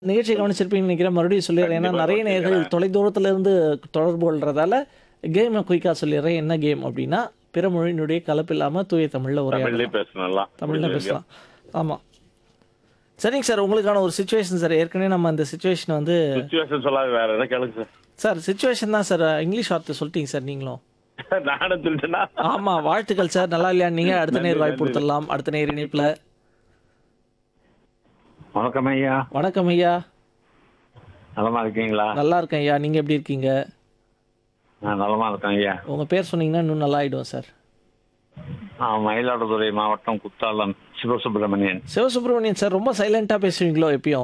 நிகழ்ச்சியை கவனிச்சிருப்பீங்கன்னு நினைக்கிறேன் மறுபடியும் சொல்லிடுறேன் ஏன்னா கண்டிப்பா நிறைய நேர்கள் கவனிச்சிருக்கேன். தொலைதூரத்துல இருந்து தொடர்பு கொள்றதால கேமை குயிக்காக சொல்லிடுறேன் என்ன கேம் அப்படின்னா பிற மொழியினுடைய கலப்பு இல்லாமல் தூய தமிழில் தமிழ்லயே உரையாடலாம் பேசணும்லாம் தமிழில் பேசலாம் ஆமாம் சரிங்க சார் உங்களுக்கான ஒரு சுச்சுவேஷன் சார் ஏற்கனவே நம்ம அந்த சுச்சுவேஷன் வந்து சுச்சுவேஷன் சொல்லாத வேற எதாவது கேளுங்க சார் சுச்சுவேஷன் தான் சார் இங்கிலீஷ் வார்த்தை சொல்லிட்டீங்க சார் நீங்களும் சார் நானும் சொல்லிட்டேன்னா ஆமா வாழ்த்துக்கள் சார் நல்லா இல்லையா நீங்க அடுத்த நன்றி, நேர் வாய்ப்பு நன்றி. கொடுத்துடலாம் அடுத்த நேர் இணைப்புல வணக்கம் ஐயா வணக்கம் ஐயா நலமா இருக்கீங்களா நல்லா இருக்கேன் ஐயா நீங்க எப்படி இருக்கீங்க நான் நலமா இருக்கேன் ஐயா உங்க பேர் சொன்னீங்கன்னா இன்னும் நல்லா ஆயிடும் சார் நான் மயிலாடுதுறை மாவட்டம் குத்தாலம் சிவசுப்பிரமணியன் சிவசுப்ரமணியன் சார் ரொம்ப சைலண்டா பேசுவீங்களோ எப்பயும்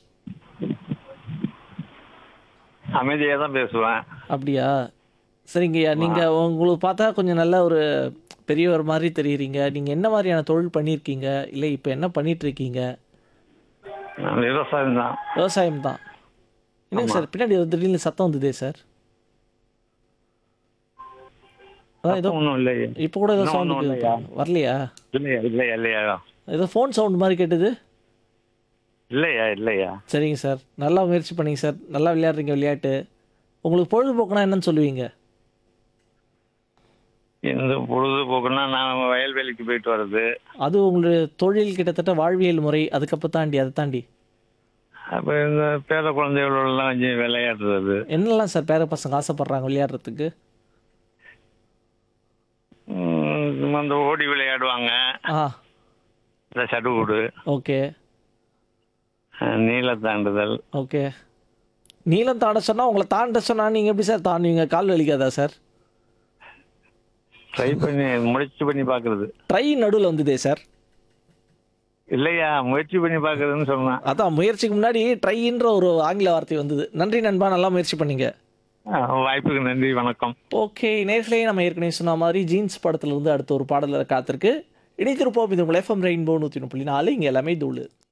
அமைதியா தான் பேசுவேன் அப்படியா சரிங்க ஐயா நீங்க உங்களுக்கு பார்த்தா கொஞ்சம் நல்ல ஒரு பெரியவர் மாதிரி தெரியுறீங்க நீங்க என்ன மாதிரியான தொழில் பண்ணியிருக்கீங்க இல்லை இப்போ என்ன பண்ணிட்டு இருக்கீங்க நான் விவசாயம் தான் விவசாயம் தான் என்னங்க சார் பின்னாடி ஒரு திடீர்னு சத்தம் வந்ததே சார் அதான் ஏதோ ஒன்றும் இல்லையே இப்போ கூட ஏதோ இன்னும் ஒண்ணும் சவுண்ட் இல்லையா? வரலையா இல்லையா இல்லையா இல்லையா ஏதோ ஃபோன் சவுண்ட் மாதிரி கேட்டது இல்லையா இல்லையா சரிங்க சார் நல்லா முயற்சி பண்ணீங்க சார் நல்லா விளையாடுறீங்க விளையாட்டு உங்களுக்கு பொழுதுபோக்குனா என்னன்னு சொல்லுவீங்க இந்த பொழுதுபோக்குன்னா நான் வயல்வெளிக்கு போயிட்டு வர்றது அது உங்களுடைய தொழில் கிட்டத்தட்ட வாழ்வியல் முறை அதுக்கப்புறம் தாண்டி அதை தாண்டி அப்போ இந்த பேர குழந்தைகளோடலாம் கொஞ்சம் விளையாடுறது என்னெல்லாம் சார் பேர பசங்க ஆசைப்படுறாங்க விளையாடுறதுக்கு ம், அந்த ஓடி விளையாடுவாங்க ஆ இந்த சடுகுடு ஓகே நீள தாண்டுதல் ஓகே நீளம் தாண்ட சொன்னால் உங்களை தாண்ட சொன்னால் நீங்கள் எப்படி சார் தாண்டுவீங்க கால் வலிக்காதா சார் ட்ரை பண்ணி முயற்சி பண்ணி பார்க்கறது ட்ரை நடுவில் வந்ததே சார் இல்லையா முயற்சி பண்ணி பார்க்கறதுன்னு சொன்னேன் அதான் முயற்சிக்கு முன்னாடி ட்ரைன்ற ஒரு ஆங்கில வார்த்தை வந்தது நன்றி நண்பா நல்லா முயற்சி பண்ணீங்க ஆ, வாய்ப்புக்கு நன்றி வணக்கம் ஓகே நேர்களே நம்ம ஏற்கனவே சொன்ன மாதிரி ஜீன்ஸ் படத்துல இருந்து அடுத்த ஒரு பாடலில் காத்திருக்கு இணைத்திருப்போம் இது உங்கள் எஃப்எம் ரெயின்போ நூற்றி புள்ளி நாலு இங்கே எல்லாமே தூளு